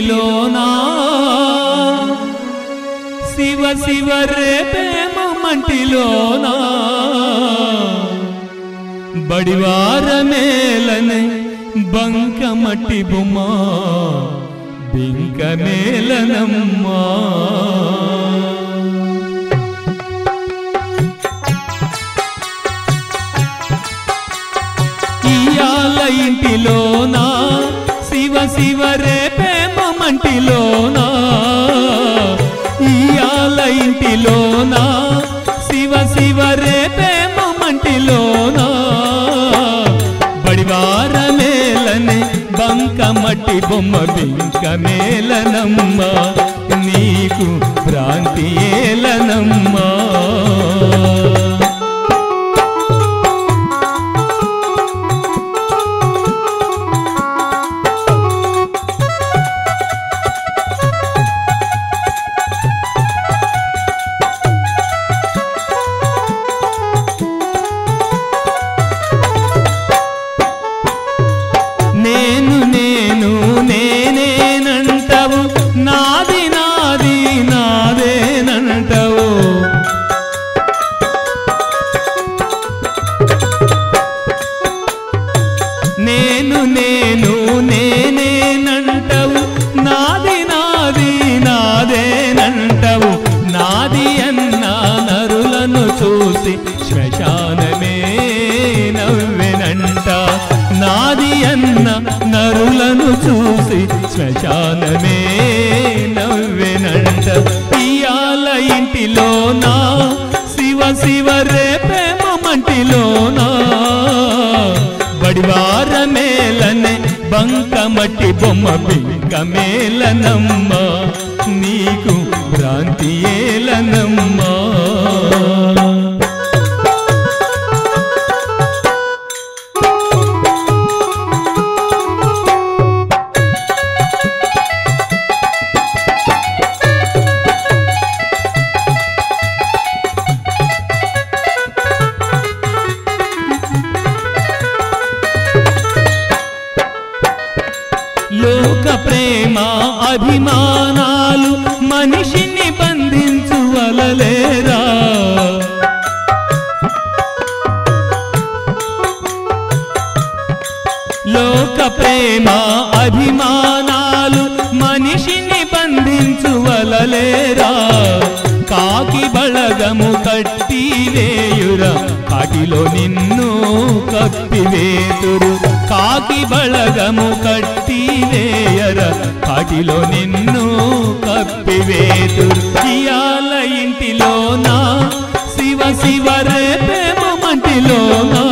ఇంటిలోనా శివ శివ రేపేమ మంటిలోనా బడివార మేలనే బంక మట్టి బొమ్మ బింక మేలనమ్మా ఇయాల ఇంటిలోనా శివ శివ రేపేమ మంటిలోనా ఇయాల ఇంటిలోనా శివ శివ రేపేమ మంటిలోనా బడివార మేలనే బంక మట్టి బొమ్మ బింక మేలనమ్మ నీకు భ్రాంతి ఏలనమ్మా నేను నేను నేనేనంటావు నాది నాది నాదేనంటావు నేను నేను నేనేనంటావు నాది నాది నాదేనంటావు నాది అన్న నరులను చూసి శ్మశానమే నవ్వెనంట నాది అన్న నరులను చూసి శ్మశానమే నవ్వెనంట ఇయాల ఇంటిలోనా శివ శివ రేపేమ మంటిలోనా బడివార మేలనే బంక మట్టి బొమ్మ బింక మేలనమ్మ నీకు భ్రాంతి ఏలనమ్మా లోక ప్రేమ అభిమానాలు మనిషిని బంధించు వలలేరా లోక ప్రేమ అభిమానాలు మనిషిని బంధించు వలలేరా కాకి బళగము కట్టి వేయురా కాటిలో నిన్ను కప్పివేతురు కాకి బళగము కట్టి వేయర కాటిలో నిన్ను కప్పివేతురు ఇయాల ఇంటిలోనా శివ శివ రేపేమ మంటిలోనా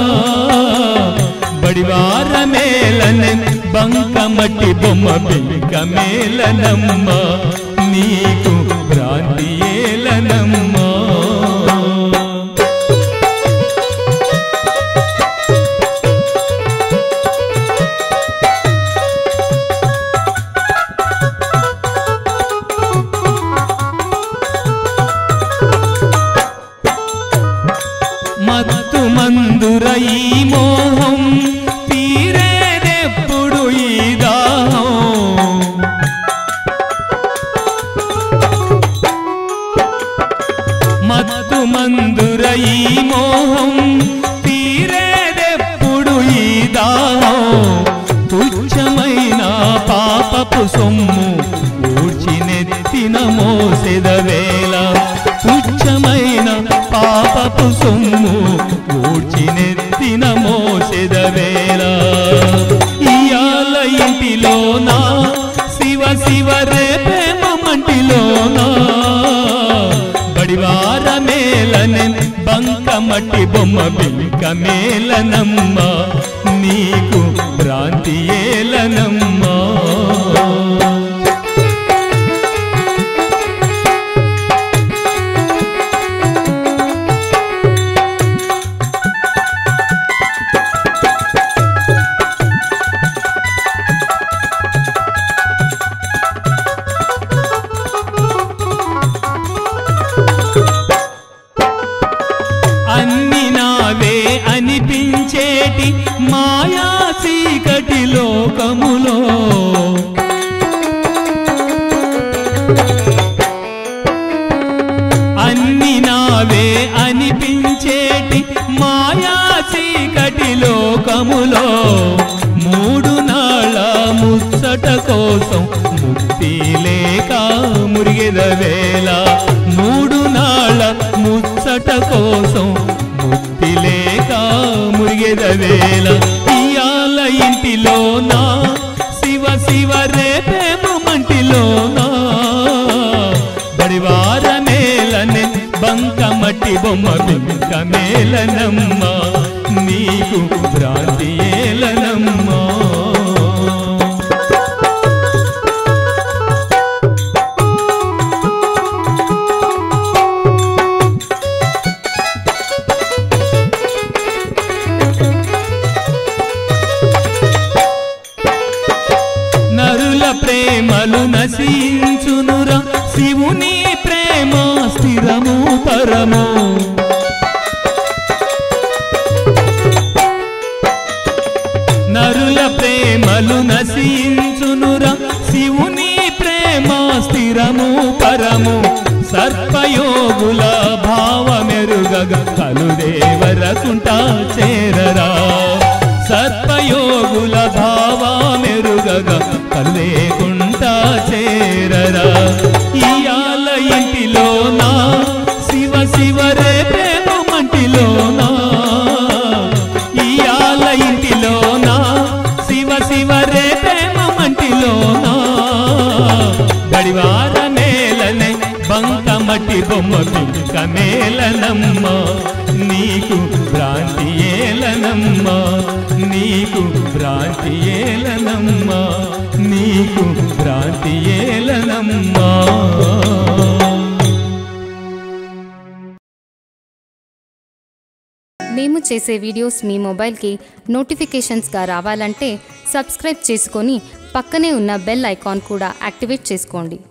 బడివార మేలనే బంక మట్టి బొమ్మ బింక మేలనమ్మ నీకు భ్రాంతి ఏలనమ్మా మత్తు మందుర ఈ మోహం తీరేదెప్పుడు ఈ దాహం మత్తు మందుర ఈ మోహం తీరేదెప్పుడు ఈ దాహం తుచ్చమైన పాపపు సొమ్ము ఊడ్చి నెత్తిన మోసెదవేళ తుచ్చమైన పాపపు సొమ్ము ఊడ్చి నెత్తిన మోసెదవేళ ఇయాల ఇంటిలోనా శివ శివ రేపేమ మంటిలోనా బడివార మేలనే బంక మట్టి బొమ్మ బింక మేలనమ్మ నీకు భ్రాంతి ఏలనమ్మా అన్ని నావే అనిపించేటి మురిగెదవేళ మూడు నాళ్ళ ముచ్చట కోసం ముక్తి లేక మురిగెదవేళ ఇయాల ఇంటిలోనా శివ శివ రేపేమో మంటిలోనా బడివార మేలనే బంక మట్టి బొమ్మ బింక మేలనమ్మ నీకు భ్రాంతి ఏలనమ్మా నరుల ప్రేమలు నశించునురా శివుని ప్రేమ స్థిరము పరము నరుల ప్రేమలు నశించునురా శివుని ప్రేమ స్థిరము పరము సర్పయోగుల భావమెరుగగ కలుదేవరకుంటా చేరరా సర్పయోగుల భావమెరుగగ కలుదేకుంటా చేరరా ఇయాల ఇంటిలోనా శివ శివ రే ప్రేమ మంటిలోనా ఇయాల ఇంటిలోనా శివ శివ రే ప్రేమ మంటిలోనా గడివార మేలనే బంక మట్టి బొమ్మ పింక మేలనమ్మ నీకు భ్రాంతి ఏలనమ్మ నీకు భ్రాంతి ఏలనమ్మ నీకు భ్రాంతి ఏలనమ్మా మేము చేసే వీడియోస్ మీ మొబైల్కి నోటిఫికేషన్స్గా రావాలంటే సబ్స్క్రైబ్ చేసుకొని పక్కనే ఉన్న బెల్ ఐకాన్ కూడా యాక్టివేట్ చేసుకోండి